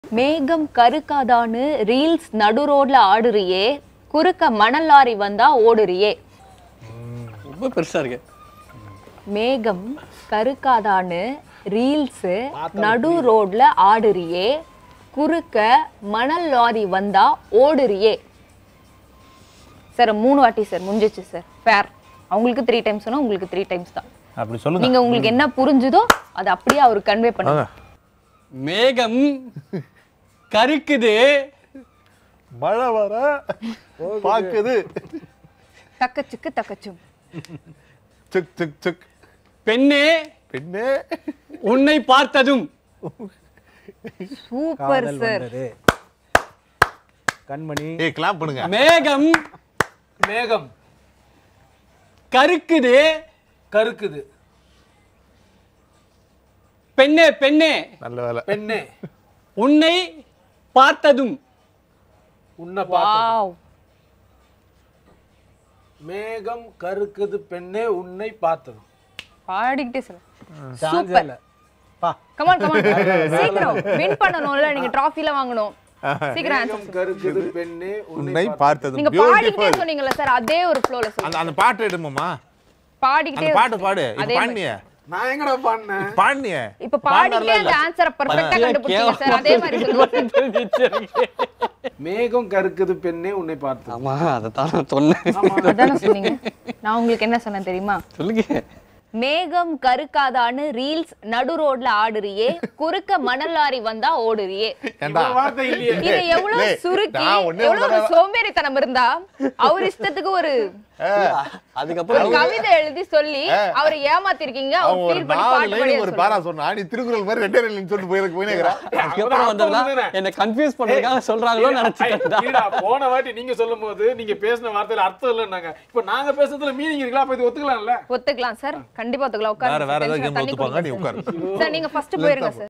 மேகம் கருக்காதான்னு ரீல்ஸ் நடு ரோட்ல ஆடுறியே குறுக்க மணல் லாரி வந்தா ஓடுறியே ரொம்ப பெருசா இருக்கு மேகம் கருக்காதான்னு ரீல்ஸ் நடு ரோட்ல ஆடுறியே குறுக்க மணல் லாரி வந்தா ஓடுறியே சார் மூணு வாட்டி சார் முடிஞ்சிச்சு சார் ஃபேர் அவங்களுக்கு த்ரீ டைம்ஸ் சொன்னா உங்களுக்கு த்ரீ டைம்ஸ் தான் அப்படி சொல்லுங்க நீங்க உங்களுக்கு என்ன புரிஞ்சுதோ அதை அப்படியே அவருக்கு கன்வே பண்ணுங்க மேகம் கருக்குது மழை வர பாக்குது தக்கச்சுக்கு தக்கச்சும் சுக் சுக் சுக் பெண்ணே பின்னே உன்னை பார்த்ததும் சூப்பர் காதல் சார் வந்தது கண்மணி ஏய் கிளாப் பண்ணுங்க மேகம் மேகம் கருக்குது கருக்குது பெண்ணே பெண்ணே நல்ல வேலை பெண்ணே உன்னை பார்த்ததும் உன்னை பார்த்து வாவ் மேகம் கருக்குது பெண்ணே உன்னை பார்த்தது பாடிக்கிட்டே சார் சான்ஸே இல்ல பா கமான் கமான் சீக்கிரம் வின் பண்ணணும்ல நீங்க டிராஃபில வாங்கணும் சீக்கிரம் answer மேகம் கருக்குது பெண்ணே உன்னை உன்னை பார்த்தது நீங்க பாடிக்கிட்டே பியூட்டிஃபுல் சொன்னீங்கல்ல சார் அதே ஒரு ஃப்ளோல அந்த சொல்லுங்க அந்த பாட்டு எடுமாமா பாடிக்கிட்டே அந்த பாட்டு பாடு அதே இப்ப மாதிரி. பாடினிய நான் எங்கடா பாடினேன் பாடினிய இப்ப பாடிக்கிட்டே அந்த ஆன்சரை பெர்ஃபெக்ட்டா கண்டுபிடிச்சீங்க சார் அதே மாதிரி சொல்லுங்க மேகம் கருக்குது பெண்ணே உன்னை பார்த்தது ஆமா அதைத்தான் நான் சொன்னேன் அதானே சொன்னீங்க நான் உங்களுக்கு என்ன சொன்னேன் தெரியுமா சொல்லுங்க மேகம் கருக்காதான்னு ரீல்ஸ் நடு ரோட்ல ஆடுறியே குறுக்க மணல் லாரி வந்தா ஓடுறியே ஏண்டா ஒரு வார்த்தை இல்லையே இது எவ்வளவு டேய், சுருக்கி நான் ஒண்ணே எவ்வளவு ஒரு ஒண்ணு சோம்பேறித்தனம் இருந்தா அவர் இஷ்டத்துக்கு ஒரு ஒரு அதுக்கப்புறம் கவிதை எழுதி சொல்லி அவரை ஏமாத்திருக்கீங்க அவர் அவன் ஒரு ஃபீல் பண்ணி நாலு பாட்டு லைன் பாடியா ஒரு சொல்லுங்க. பாரா சொன்னா நீ திருக்குறள் மாதிரி ரெண்டே ரெண்டு சொல்லிட்டு போயிருக்கு போயினேக்கிறா அதுக்கப்புறம் வந்ததுன்னா என்ன கன்ஃபியூஸ் பண்றதுக்காக சொல்றாங்களோ நினைச்சிட்டேன் ஈடா, போன வாட்டி நீங்க சொல்லும் போது நீங்க பேசின வார்த்தையில அர்த்தம் இல்லைன்னாங்க இப்ப நாங்க பேசுறதுல மீனிங் இருக்கலாம் அப்ப இது ஒத்துக்கலாம்ல ஒத்துக்கலாம் சார் கண்டிப்பா ஒத்துக்கலாம் வேற உட்காருங்க வேற சார். ஏதாவது tension ஆ கேம் தண்ணி ஒத்துப்பாங்க நீ குடிங்க உட்காரு சார். சார் நீங்க ஃபர்ஸ்ட் போயிருங்க சார்